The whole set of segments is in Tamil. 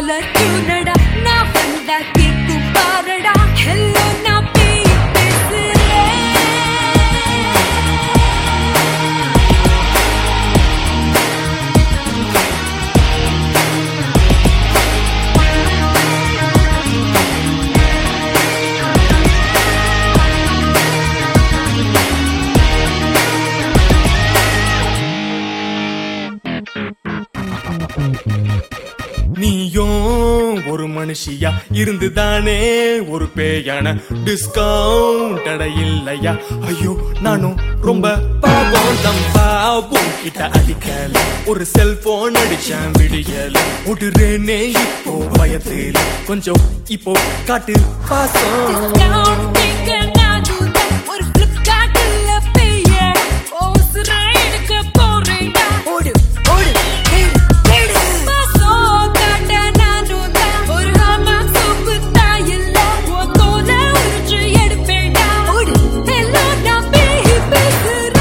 காலர் டியூனடா நான் வந்தா கேக்கும் பாரடா ஹலோ நான் பேய் பேசுறேன் நீயும் ஒரு மனுஷியா இருந்துதானே ஒரு பேயான டிஸ்கவுண்ட் அட இல்லையா ஐயோ நானும் ரொம்ப பாவம் தம்பா கிட்ட அடிக்கல ஒரு செல்போன் அடிச்சேன் விடியல விடுறேனே இப்போ பயத்துல கொஞ்சம் இப்போ காட்டு பாசம் Discounting நானுதான் ஒரு Flipkartல பேய. ஓசுரா எடுக்க போறேன்டா. ஓடு, ஓடு, தேடு, தேடு. பாசம் காட்ட நானுதான் ஒரு ஹமாம் சோப்பு தாயில்ல. உன் தோலை உரிச்சு எடுப்பேன்டா. ஓடு, hello, நான் பேய் பேசுறேன்.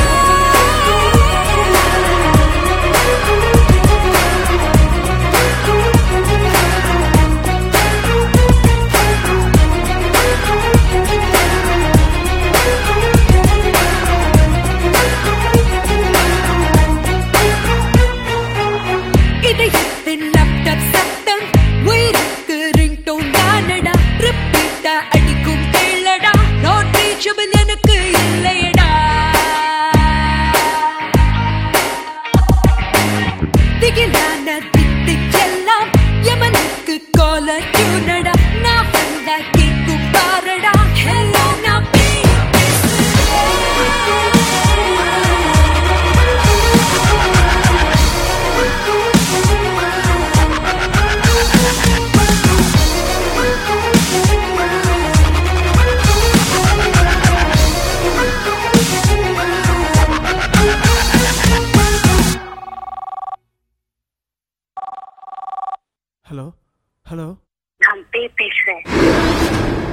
இதயத்தின் லேப்டாப் சத்தம் உயிருக்கு ரிங்டோன் தானடா ரிப்பீட்டா அடிக்கும் கேளடா நாட் ரீச்சபிள் எனக்கு இல்லையடா திகிலான திட்டுக்கெல்லாம் யமனுக்கு காலர் டியூனடா நான் வந்தா கேக்கும் பாரடா ஹலோ நான் பேய் ஹலோ ஹலோ நான் பேய் பேசுறேன்